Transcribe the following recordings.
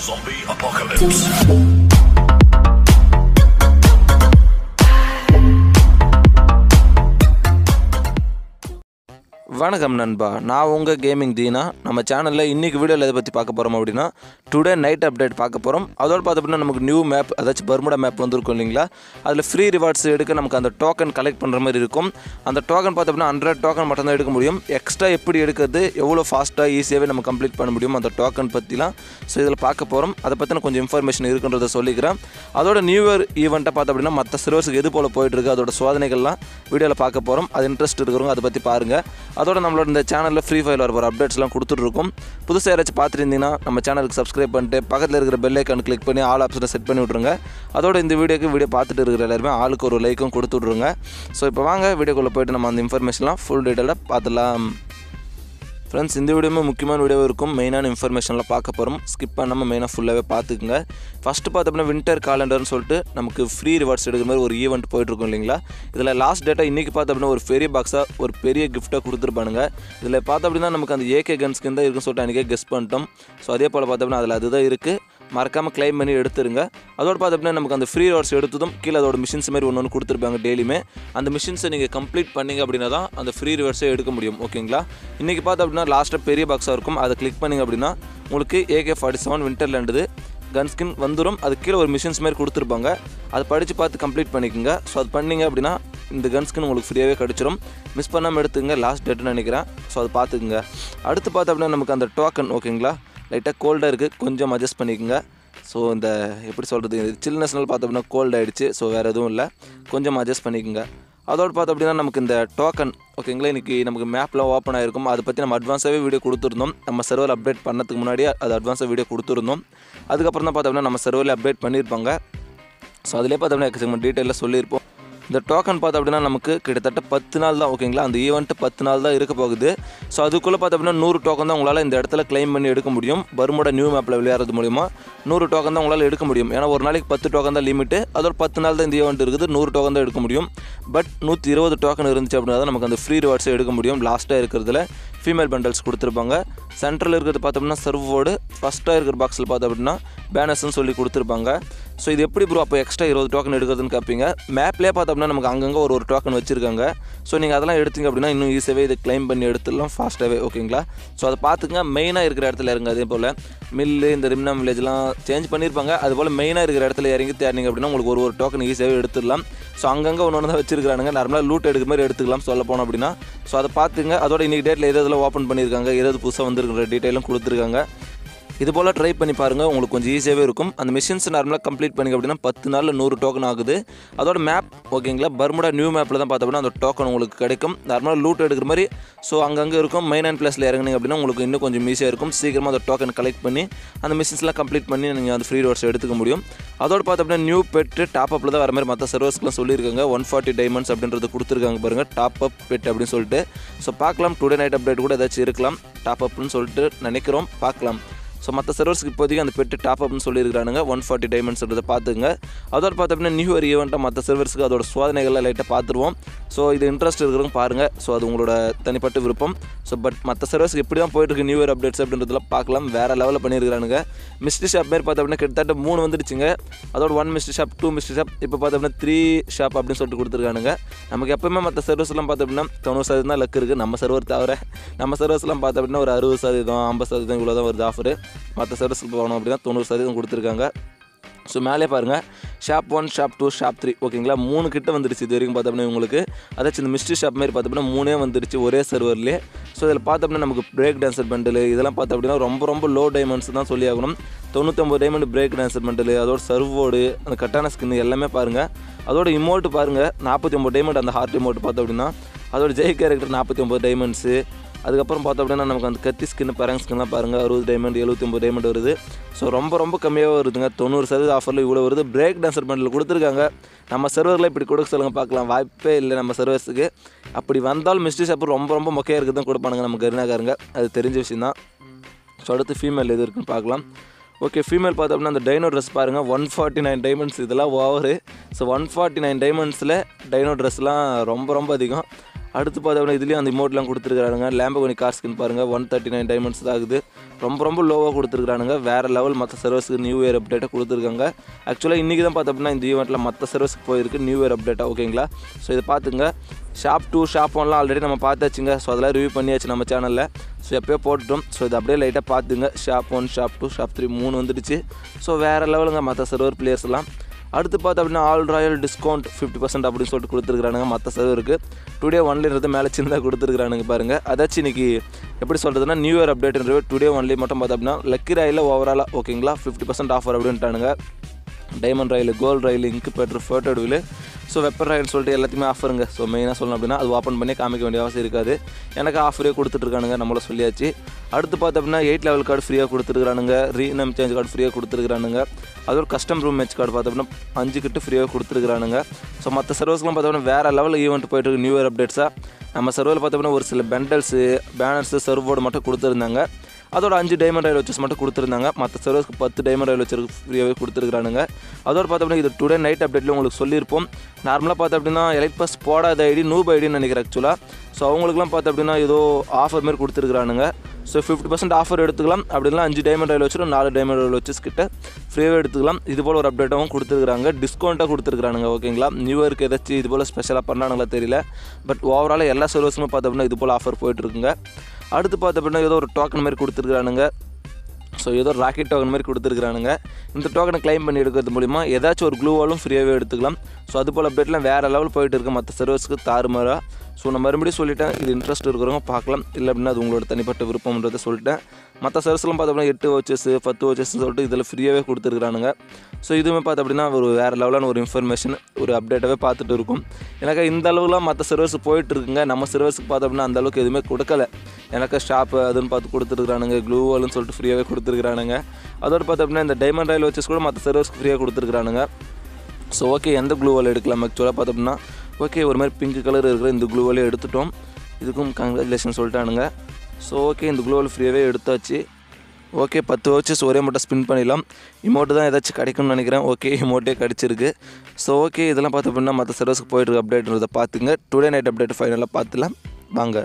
Zombie apocalypse. வணக்கம் நண்பா நான் உங்கள் கேமிங் தீனா நம்ம சேனலில் இன்றைக்கி வீடியோவில் எதை பற்றி பார்க்க போகிறோம் அப்படின்னா டுடே நைட் அப்டேட் பார்க்க போகிறோம் அதோட பார்த்தோம்னா நமக்கு நியூ மேப் அதாச்சும் பர்முடா மேப் வந்திருக்கும் இல்லைங்களா அதில் ஃப்ரீ ரிவார்ட்ஸ் எடுக்க நமக்கு அந்த டோக்கன் கலெக்ட் பண்ணுற மாதிரி இருக்கும் அந்த டோக்கன் பார்த்தோம்னா ஹண்ட்ரட் டோக்கன் மட்டும் தான் எடுக்க முடியும் எக்ஸ்ட்ரா எப்படி எடுக்கிறது எவ்வளோ ஃபாஸ்ட்டாக ஈஸியாகவே நம்ம கம்ப்ளீட் பண்ண முடியும் அந்த டோக்கன் பற்றிலாம் ஸோ இதில் பார்க்க போகிறோம் அதை பற்றின கொஞ்சம் இன்ஃபர்மேஷன் இருக்குன்றதை சொல்லிக்கிறேன் அதோட நியூ இயர் ஈவெண்ட்டை பார்த்தோம் அப்படின்னா மற்ற சிறுவர்ஸுக்கு எது போல் போயிட்டுருக்கு அதோட சோதனைகள்லாம் வீடியோவில் பார்க்க போகிறோம் அது இன்ட்ரெஸ்ட் இருக்கிறவங்க அதை பற்றி பாருங்கள் அதோட நம்மளோட இந்த சேனலில் ஃப்ரீ ஃபயர் வர அப்டேட்ஸ்லாம் கொடுத்துட்ருக்கோம் புதுசாக யாராச்சும் பார்த்துருந்தீங்கன்னா நம்ம சேனலுக்கு சப்ஸ்கிரைப் பண்ணிட்டு பக்கத்தில் இருக்கிற பெல் ஐக்கான் கிளிக் பண்ணி ஆல் ஆப்ஷனை செட் பண்ணி விட்ருங்க அதோட இந்த வீடியோக்கு வீடியோ பார்த்துட்டு இருக்கிற எல்லாருமே ஆளுக்கு ஒரு லைக்கும் கொடுத்து விட்ருங்க ஸோ இப்போ வாங்க வீடியோக்குள்ளே போயிட்டு நம்ம அந்த இன்ஃபர்மேஷன்லாம் ஃபுல் டீட்டெயிலாக பார்த்துலாம் ஃப்ரெண்ட்ஸ் இந்த வீடியோமே முக்கியமான வீடியோ இருக்கும் மெயினான இன்ஃபர்மேஷன்லாம் பார்க்க போகிறோம் ஸ்கிப் பண்ணாமல் மெயினாக ஃபுல்லாகவே பார்த்துக்குங்க ஃபஸ்ட்டு பார்த்தோம்னா வின்டர் காலண்டர்னு சொல்லிட்டு நமக்கு ஃப்ரீ ரிவார்ட்ஸ் எடுக்கிற மாதிரி ஒரு ஈவெண்ட் போயிட்டுருக்கும் இல்லைங்களா இதில் லாஸ்ட் டேட்டா இன்றைக்கி பார்த்தோம் அப்படின்னா ஒரு பெரிய பாக்ஸாக ஒரு பெரிய கிஃப்ட்டாக கொடுத்துருப்பானுங்க இதில் பார்த்தோம் அப்படின்னா நமக்கு அந்த ஏகே கன்ஸ்கின் தான் இருக்குன்னு சொல்லிட்டு அன்றைக்கே கெஸ் பண்ணிட்டோம் ஸோ அதே போல் பார்த்தோம்னா அதில் அதுதான் இருக்குது மறக்காமல் க்ளைம் பண்ணி எடுத்துருங்க அதோட பார்த்தோம்னா நமக்கு அந்த ஃப்ரீ ரிவார்ட்ஸ் எடுத்ததும் கீழே அதோட மிஷின்ஸ் மாதிரி ஒன்று ஒன்று கொடுத்துருப்பாங்க டெய்லியுமே அந்த மிஷின்ஸை நீங்கள் கம்ப்ளீட் பண்ணீங்க அப்படின்னா தான் அந்த ஃப்ரீ ரிவார்ட்ஸை எடுக்க முடியும் ஓகேங்களா இன்றைக்கி பார்த்தோம் அப்படின்னா லாஸ்ட்டாக பெரிய பாக்ஸாக இருக்கும் அதை கிளிக் பண்ணிங்க அப்படின்னா உங்களுக்கு ஏகே ஃபார்ட்டி செவன் விண்டர்லேண்டுது கன் ஸ்கின் வந்துடும் அது கீழே ஒரு மிஷின்ஸ் மாதிரி கொடுத்துருப்பாங்க அதை படித்து பார்த்து கம்ப்ளீட் பண்ணிக்கோங்க ஸோ அது பண்ணீங்க அப்படின்னா இந்த கன் ஸ்கின் உங்களுக்கு ஃப்ரீயாகவே கிடச்சிரும் மிஸ் பண்ணாமல் எடுத்துங்க லாஸ்ட் டேட்டுன்னு நினைக்கிறேன் ஸோ அதை பார்த்துக்குங்க அடுத்து பார்த்தோம் அப்படின்னா நமக்கு அந்த டோக்கன் ஓகேங்களா லைட்டாக கோல்டாக இருக்குது கொஞ்சம் அட்ஜஸ்ட் பண்ணிக்கோங்க ஸோ இந்த எப்படி சொல்கிறது சில்னஸ்னால பார்த்தோம் அப்படின்னா கோல்ட் ஆகிடுச்சு ஸோ வேறு எதுவும் இல்லை கொஞ்சம் அட்ஜஸ்ட் பண்ணிக்கோங்க அதோடு பார்த்தோம் அப்படின்னா நமக்கு இந்த டோக்கன் ஓகேங்களா இன்றைக்கி நமக்கு மேப்லாம் ஓப்பன் ஆகிருக்கும் அதை பற்றி நம்ம அட்வான்ஸாகவே வீடியோ கொடுத்துருந்தோம் நம்ம சர்வர் அப்டேட் பண்ணதுக்கு முன்னாடியே அது அட்வான்ஸாக வீடியோ கொடுத்துருந்தோம் அதுக்கப்புறம் தான் பார்த்தோம்னா நம்ம சர்வரில் அப்டேட் பண்ணியிருப்பாங்க ஸோ அதிலே பார்த்தோம்னா எக்கச்சக்கமாக டீட்டெயிலாக சொல்லியிருப்போம் இந்த டோக்கன் பார்த்தோம் அப்படின்னா நமக்கு கிட்டத்தட்ட பத்து நாள் தான் ஓகேங்களா அந்த ஈவெண்ட்டு பத்து நாள் தான் இருக்க போகுது ஸோ அதுக்குள்ளே பார்த்தோம் அப்படின்னா நூறு டோக்கன் தான் உங்களால் இந்த இடத்துல கிளைம் பண்ணி எடுக்க முடியும் பர்மோட நியூ மேப்பில் விளையாடுறது மூலிமா நூறு டோக்கன் தான் உங்களால் எடுக்க முடியும் ஏன்னா ஒரு நாளைக்கு பத்து டோக்கன் தான் லிமிட்டு அதோட பத்து நாள் தான் இந்த ஈவெண்ட் இருக்குது நூறு டோக்கன் தான் எடுக்க முடியும் பட் நூற்றி இருபது டோக்கன் இருந்துச்சு அப்படின்னா தான் நமக்கு அந்த ஃப்ரீ ரிவார்ட்ஸை எடுக்க முடியும் லாஸ்ட்டாக இருக்கிறதுல ஃபீமேல் பண்டல்ஸ் கொடுத்துருப்பாங்க சென்ட்ரல் இருக்கிறது பார்த்தோம்னா சர்வோடு ஃபஸ்ட்டாக இருக்கிற பாக்ஸில் பார்த்தோம் அப்படின்னா பேனர்ஸ்னு சொல்லி கொடுத்துருப்பாங்க ஸோ இது எப்படி ப்ரோ அப்போ எக்ஸ்ட்ரா இருபது டோக்கன் எடுக்கிறதுன்னு கேட்பீங்க மேப்லேயே பார்த்தோம்னா நமக்கு அங்கங்கே ஒரு ஒரு டோக்கன் வச்சுருக்காங்க ஸோ நீங்கள் அதெல்லாம் எடுத்தீங்க அப்படின்னா இன்னும் ஈஸியாகவே இதை க்ளைம் பண்ணி எடுத்துடலாம் ஃபாஸ்ட்டாகவே ஓகேங்களா ஸோ அதை பார்த்துங்க மெயினாக இருக்கிற இடத்துல இருங்க அதே போல் மில்லு இந்த ரிம்னா வில்லேஜ்லாம் சேஞ்ச் பண்ணியிருப்பாங்க அதுபோல் மெயினாக இருக்கிற இடத்துல இறங்கி தேடிங்க அப்படின்னா உங்களுக்கு ஒரு ஒரு டோக்கன் ஈஸியாகவே எடுத்துடலாம் ஸோ அங்கங்கே ஒன்று ஒன்று தான் வச்சிருக்கானுங்க நார்மலாக லூட் எடுக்கிற மாதிரி எடுத்துக்கலாம் சொல்ல போனோம் அப்படின்னா ஸோ அதை பார்த்துங்க அதோட இன்றைக்கி டேட்டில் எது எதில் ஓப்பன் பண்ணியிருக்காங்க எதாவது புதுசாக வந்திருக்கிற டீட்டெயிலும் கொடுத்துருக்காங்க இது போல் ட்ரை பண்ணி பாருங்கள் உங்களுக்கு கொஞ்சம் ஈஸியாகவே இருக்கும் அந்த மிஷின்ஸ் நார்மலாக கம்ப்ளீட் பண்ணிங்க அப்படின்னா பத்து நாளில் நூறு டோக்கன் ஆகுது அதோட மேப் ஓகேங்களா பர்முடா நியூ மேப்பில் தான் பார்த்தோம் அப்படின்னா அந்த டோக்கன் உங்களுக்கு கிடைக்கும் நார்மலாக லூட் எடுக்கிற மாதிரி ஸோ அங்கங்கே இருக்கும் மெயின் அண்ட் பிளேஸில் இறங்குனீங்க அப்படின்னா உங்களுக்கு இன்னும் கொஞ்சம் ஈஸியாக இருக்கும் சீக்கிரமாக அந்த டோக்கன் கலெக்ட் பண்ணி அந்த மிஷின்ஸ்லாம் கம்ப்ளீட் பண்ணி நீங்கள் அந்த ஃப்ரீ ரோட்ஸ் எடுத்துக்க முடியும் அதோட பார்த்தோம் அப்படின்னா நியூ பெட்டு டாப் அப்பில் தான் வர மாதிரி மற்ற சர்வர்ஸ்க்குலாம் சொல்லியிருக்காங்க ஒன் ஃபார்ட்டி டைமண்ட்ஸ் அப்படின்றது கொடுத்துருக்காங்க பாருங்கள் டாப் அப் பெட் அப்படின்னு சொல்லிட்டு ஸோ பார்க்கலாம் டுடே நைட் அப்டேட் கூட ஏதாச்சும் இருக்கலாம் டாப் அப்னு சொல்லிட்டு நினைக்கிறோம் பார்க்கலாம் ஸோ மற்ற சர்வர்ஸ்க்கு இப்போதைக்கு அந்த பெட்டு டாப் அப்னு சொல்லியிருக்கானுங்க ஒன் ஃபார்ட்டி டைமண்ட்ஸ்ன்றதை பார்த்துங்க அதோட பார்த்த அப்படின்னா நியூ இயர் ஈவெண்ட்டாக மற்ற சர்வர்ஸ்க்கு அதோட சோதனைகள்லாம் லைட்டாக பார்த்துருவோம் ஸோ இது இன்ட்ரெஸ்ட் இருக்கிறவங்க பாருங்கள் ஸோ அது உங்களோட தனிப்பட்ட விருப்பம் ஸோ பட் மற்ற சர்வர்ஸ்க்கு எப்படி தான் போயிட்டுருக்கு நியூ இயர் அப்டேட்ஸ் அப்படின்றதுலாம் பார்க்கலாம் வேறு லெவலில் பண்ணியிருக்கானுங்க மிஸ்ட்ரி ஷாப் மாரி பார்த்த அப்படின்னா கிட்டத்தட்ட மூணு வந்துடுச்சுங்க அதோட one mystery shop two mystery shop இப்போ பார்த்த அப்படின்னா த்ரீ ஷாப் அப்படின்னு சொல்லிட்டு கொடுத்துருக்கானுங்க நமக்கு எப்பவுமே மற்ற சர்வர்ஸ்லாம் பார்த்த அப்படின்னா தொண்ணூறு சதவீதம் தான் லக் இருக்குது நம்ம சர்வர் தவிர நம்ம சர்வர்ஸ்லாம் பார்த்த அப்படின்னா ஒரு அறுபது சதவீதம் ஐம்பது சதவீதம் இவ்வளோ தான் வருது ஆஃபர் மற்ற சர்வீஸ்க்கு போகணும் அப்படின்னா தொண்ணூறு சதவீதம் கொடுத்துருக்காங்க ஸோ மேலே பாருங்கள் shop one shop two shop three ஓகேங்களா மூணு கிட்ட வந்துடுச்சு இது வரைக்கும் பார்த்தோம்னா உங்களுக்கு அதாச்சும் இந்த மிஸ்ட்ரி ஷாப் மாதிரி பார்த்தோம்னா மூணே வந்துடுச்சு ஒரே சர்வர்லேயே ஸோ இதில் பார்த்தோம்னா நமக்கு பிரேக் டான்சர் பண்டில் இதெல்லாம் பார்த்தோம் அப்படின்னா ரொம்ப ரொம்ப லோ டைமண்ட்ஸ் தான் சொல்லி ஆகணும் தொண்ணூற்றொம்பது டைமண்ட் பிரேக் டான்சர் பண்டில் அதோட சர்வோடு அந்த கட்டான ஸ்கின் எல்லாமே பாருங்கள் அதோட இமோட்டு பாருங்கள் நாற்பத்தி ஒம்பது டைமண்ட் அந்த ஹார்ட் இமோட் பார்த்தோம் அப்படின்னா அதோட ஜெய் கேரக்டர் நாற்பத்தி ஒம்பது டைமண்ட்ஸு அதுக்கப்புறம் பார்த்தோம் அப்படின்னா நமக்கு அந்த கத்தி ஸ்கின் பரங் ஸ்கின்லாம் பாருங்கள் அறுபது டைமண்ட் எழுபத்தி ஒம்பது டைமண்ட் வருது ஸோ ரொம்ப ரொம்ப கம்மியாக வருதுங்க தொண்ணூறு சதவீத ஆஃபரில் இவ்வளோ வருது பிரேக் டான்சர் பண்டில் கொடுத்துருக்காங்க நம்ம சர்வரில் இப்படி கொடுக்க சொல்லுங்கள் பார்க்கலாம் வாய்ப்பே இல்லை நம்ம சர்வர்ஸுக்கு அப்படி வந்தாலும் மிஸ்ட்ரி ஷாப் ரொம்ப ரொம்ப மொக்கையாக இருக்குது தான் கொடுப்பானுங்க நம்ம கருணாக்காரங்க அது தெரிஞ்ச விஷயம் தான் ஸோ அடுத்து ஃபீமேல் எது இருக்குன்னு பார்க்கலாம் ஓகே ஃபீமேல் பார்த்தோம் அப்படின்னா அந்த டைனோ ட்ரெஸ் பாருங்கள் ஒன் ஃபார்ட்டி நைன் டைமண்ட்ஸ் இதெல்லாம் over so one forty nine டைமண்ட்ஸில் டைனோ ட்ரெஸ்லாம் ரொம்ப ரொம்ப அதிகம் அடுத்து பார்த்தோம்னா இதுலேயும் அந்த இமோட்லாம் கொடுத்துருக்கானுங்க லேம்பகோனி கார் ஸ்கின் பாருங்கள் ஒன் தேர்ட்டி நைன் டைமண்ட்ஸ் தான் ஆகுது ரொம்ப ரொம்ப லோவாக கொடுத்துருக்கானுங்க வேறு லெவல் மற்ற சர்வீஸ்க்கு நியூ இயர் அப்டேட்டை கொடுத்துருக்காங்க ஆக்சுவலாக இன்றைக்கி தான் பார்த்தோம்னா இந்த ஈவெண்ட்டில் மற்ற சர்வீஸ்க்கு போயிருக்கு நியூ இயர் அப்டேட்டாக ஓகேங்களா ஸோ இதை பார்த்துங்க ஷாப் டூ ஷாப் ஒன்லாம் ஆல்ரெடி நம்ம பார்த்தாச்சுங்க ஸோ அதெல்லாம் ரிவ்யூ பண்ணியாச்சு நம்ம சேனலில் ஸோ எப்போயோ போட்டுட்டோம் ஸோ இது அப்படியே லைட்டாக பார்த்துங்க shop one shop two shop three மூணு வந்துடுச்சு ஸோ வேறு லெவலுங்க மற்ற சர்வர் பிளேயர்ஸ்லாம் அடுத்து பார்த்து அப்படின்னா all royal discount fifty percent அப்படின்னு சொல்லிட்டு கொடுத்துருக்கானுங்க மற்ற சர்வருக்கு டுடே ஒன்லின்றது மேலே சின்னதாக கொடுத்துருக்கானுங்க பாருங்கள் அதாச்சும் இன்னைக்கு எப்படி சொல்கிறதுனா நியூ இயர் அப்டேட்ன்றது டுடே ஒன்லி மட்டும் பார்த்தோம் அப்படின்னா லக்கி ராயில் ஓவராலாக ஓகேங்களா ஃபிஃப்டி பர்சன்ட் ஆஃபர் அப்படின்ட்டானுங்க டைமண்ட் ரயில் கோல்டு ரயில் இங்கு பெட்ரு photo wheel so weapon royale சொல்லிட்டு எல்லாத்தையுமே ஆஃபருங்க ஸோ மெயினாக சொல்லணும் அப்படின்னா அது ஓப்பன் பண்ணி காமிக்க வேண்டிய அவசியம் இருக்காது எனக்கு ஆஃபரே கொடுத்துட்ருக்கானுங்க நம்மள சொல்லியாச்சு அடுத்து பார்த்து அப்படின்னா எயிட் லெவல் கார்டு ஃப்ரீயாக கொடுத்துருக்கானுங்க ரீனம் சேஞ்ச் கார்டு ஃப்ரீயாக கொடுத்துருக்கானுங்க அதோட கஸ்டம் ரூம் மேட்ச் கார்டு பார்த்தோம்னா அஞ்சு கிட்ட ஃப்ரீயாக கொடுத்துருக்கானுங்க ஸோ மற்ற சர்வீஸ்லாம் பார்த்தோம்னா வேறு லெவல் ஈவெண்ட் போயிட்டு இருக்கு நியூ இயர் அப்டேட்ஸாக நம்ம சர்வரில் பார்த்தோம்னா ஒரு சில பெண்டல்ஸு பேனர்ஸு சர்வோர்டு மட்டும் கொடுத்துருந்தாங்க அதோட அஞ்சு டைமண்ட் ரயில் வச்சஸ் மட்டும் கொடுத்துருந்தாங்க மற்ற சர்வர்ஸ்க்கு பத்து டைமண்ட் ரயில் வச்சு ஃப்ரீயாகவே கொடுத்துருக்கானுங்க அதோட பார்த்தோம்னா இது டுடே நைட் அப்டேட்டில் உங்களுக்கு சொல்லியிருப்போம் நார்மலாக பார்த்தோம் அப்படின்னா எலைட் பாஸ் போடாத ஐடி நூப் ஐடின்னு நினைக்கிறேன் ஆக்சுவலாக ஸோ அவங்களுக்குலாம் பார்த்தோம் அப்படின்னா ஏதோ ஆஃபர் மாதிரி கொடுத்துருக்கானுங்க ஸோ ஃபிஃப்டி பர்சன்ட் ஆஃபர் எடுத்துக்கலாம் அப்படின்னா அஞ்சு டைமண்ட் ரயில் வச்சுட்டு நாலு டைமண்ட் ரயில் வச்சஸ் கிட்ட ஃப்ரீயாகவே எடுத்துக்கலாம் இது போல் ஒரு அப்டேட்டாகவும் கொடுத்துருக்காங்க டிஸ்கவுண்ட்டாக கொடுத்துருக்கானுங்க ஓகேங்களா நியூ இயர்க்கு ஏதாச்சும் இது போல் ஸ்பெஷலாக பண்ணானுங்களா தெரியல பட் ஓவரால் எல்லா சர்வீஸுமே பார்த்தோம் அப்படின்னா இது போல் ஆஃபர் போயிட்டுருக்குங்க அடுத்து பார்த்த அப்படின்னா ஏதோ ஒரு டோக்கன் மாதிரி கொடுத்துருக்கானுங்க ஸோ ஏதோ ராக்கெட் டோக்கன் மாதிரி கொடுத்துருக்கானுங்க இந்த டோக்கனை க்ளைம் பண்ணி எடுக்கிறது மூலிமா ஏதாச்சும் ஒரு க்ளூவாலும் ஃப்ரீயாகவே எடுத்துக்கலாம் ஸோ அது போல் அப்டேட்லாம் வேறு லெவல் போயிட்டு இருக்கு மற்ற சர்வீஸ்க்கு தாறுமாறாக ஸோ நான் மறுபடியும் சொல்லிட்டேன் இது இன்ட்ரெஸ்ட் இருக்கிறவங்க பார்க்கலாம் இல்லை அப்படின்னா அது உங்களோட தனிப்பட்ட விருப்பம்ன்றதை சொல்லிட்டேன் மற்ற சர்வீஸ்லாம் பார்த்தோம்னா எட்டு வச்சஸ் பத்து வச்சஸ் சொல்லிட்டு இதில் ஃப்ரீயாகவே கொடுத்துருக்கானுங்க ஸோ இதுவுமே பார்த்து அப்படின்னா ஒரு வேறு லெவலான ஒரு இன்ஃபர்மேஷன் ஒரு அப்டேட்டாகவே பார்த்துட்டு இருக்கும் எனக்கு இந்த அளவுலாம் மற்ற சர்வீஸ் போயிட்டு இருக்குங்க நம்ம சர்வீஸுக்கு பார்த்தோம் அப்படின்னா அந்த அளவுக்கு எதுவுமே கொடுக்கல எனக்கு ஷாப்பு அதுன்னு பார்த்து கொடுத்துருக்கானுங்க க்ளூ வால்னு சொல்லிட்டு ஃப்ரீயாகவே கொடுத்துருக்கானுங்க அதோட பார்த்து அப்படின்னா இந்த டைமண்ட் ரயில் வச்சஸ் கூட மற்ற சர்வீஸ்க்கு ஃப்ரீயாக கொடுத்துருக்கானுங்க ஸோ ஓகே எந்த க்ளூ வால் எடுக்கலாம் ஆக்சுவலாக பார்த்தோம்னா ஓகே ஒரு மாதிரி பிங்க் கலர் இருக்கிற இந்த க்ளூ வாலே எடுத்துட்டோம் இதுக்கும் கங்க்ராச்சுலேஷன் சொல்லிட்டானுங்க ஸோ ஓகே இந்த க்ளூ வால் ஃப்ரீயாகவே எடுத்தாச்சு ஓகே பத்து வச்சஸ் ஒரே மட்டும் ஸ்பின் பண்ணிடலாம் இமோட்டு தான் ஏதாச்சும் கிடைக்கும்னு நினைக்கிறேன் ஓகே இமோட்டே கிடச்சிருக்கு ஸோ ஓகே இதெல்லாம் பார்த்து அப்படின்னா மற்ற சர்வீஸ்க்கு போயிட்டு அப்டேட்ன்றதை பார்த்துங்க டுடே நைட் அப்டேட் ஃபைனலாக பார்த்துலாம் வாங்க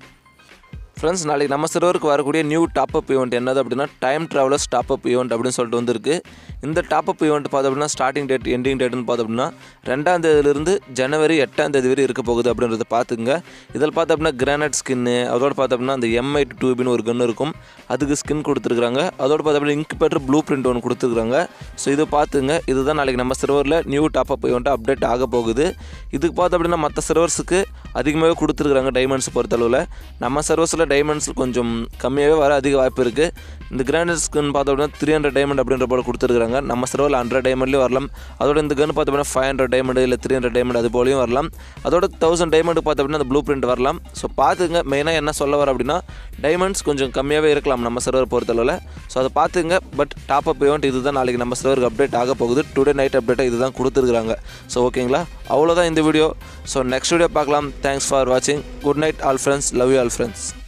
ஃப்ரெண்ட்ஸ் நாளைக்கு நம்ம சர்வருக்கு வரக்கூடிய நியூ டாப் அப் ஈவெண்ட் என்னது அப்படின்னா time travellers top up event அப்படின்னு சொல்லிட்டு வந்திருக்கு இந்த டாப் அப் ஈவெண்ட் பார்த்தோம் அப்படின்னா ஸ்டார்டிங் டேட் எண்டிங் டேட்னு பார்த்தோம் அப்படின்னா ரெண்டாம் தேதியிலிருந்து ஜனவரி எட்டாம் தேதி வரை இருக்க போகுது அப்படின்றத பார்த்துங்க இதில் பார்த்தோம் அப்படின்னா கிரானைட் ஸ்கின்னு அதோட பார்த்தோம் அப்படின்னா அந்த எம்ஐ டூபின்னு ஒரு கன் இருக்கும் அதுக்கு ஸ்கின் கொடுத்துருக்காங்க அதோட பார்த்தோம் அப்படின்னா இங்க் பெட்டர் ப்ளூ பிரிண்ட் ஒன்று கொடுத்துருக்காங்க ஸோ இதை பார்த்துங்க இதுதான் நாளைக்கு நம்ம சர்வரில் new top up event update ஆக போகுது இதுக்கு பார்த்தோம் அப்படின்னா மற்ற சர்வர்ஸுக்கு அதிகமாகவே கொடுத்துருக்காங்க டைமண்ட்ஸ் பொறுத்தளவில் நம்ம சர்வர்ஸில் டைமண்ட்ஸ் கொஞ்சம் கம்மியாகவே வர அதிக வாய்ப்பு இருக்குது இந்த கிரானைட் ஸ்கின் பார்த்தோம் அப்படின்னா த்ரீ ஹண்ட்ரட் டைமண்ட் அப்படின்ற போல கொடுத்துருக்காங்க நம்ம சர்வரில் ஹண்ட்ரட் டைமண்ட்லேயும் வரலாம் அதோட இந்த கன் பார்த்தோம் அப்படின்னா ஃபைவ் ஹண்ட்ரட் டைமண்ட் இல்லை த்ரீ ஹண்ட்ரட் டைமண்ட் அது போலையும் வரலாம் அதோட தௌசண்ட் டைமண்ட் பார்த்தோம் அப்படின்னா அந்த ப்ளூ பிரிண்ட் வரலாம் ஸோ பார்த்துங்க மெயினாக என்ன சொல்ல வர அப்படின்னா டைமண்ட்ஸ் கொஞ்சம் கம்மியாகவே இருக்கலாம் நம்ம சர்வர் பொறுத்தளவில் ஸோ அதை பார்த்துங்க பட் டாப் அப் ஈவெண்ட் இதுதான் நாளைக்கு நம்ம சர்வருக்கு அப்டேட் ஆக போகுது டுடே நைட் அப்டேட்டாக இதுதான் கொடுத்துருக்காங்க ஸோ ஓகேங்களா அவ்வளோதான் இந்த வீடியோ ஸோ நெக்ஸ்ட் வீடியோ பார்க்கலாம் தேங்க்ஸ் ஃபார் வாட்சிங் good night all friends love you all friends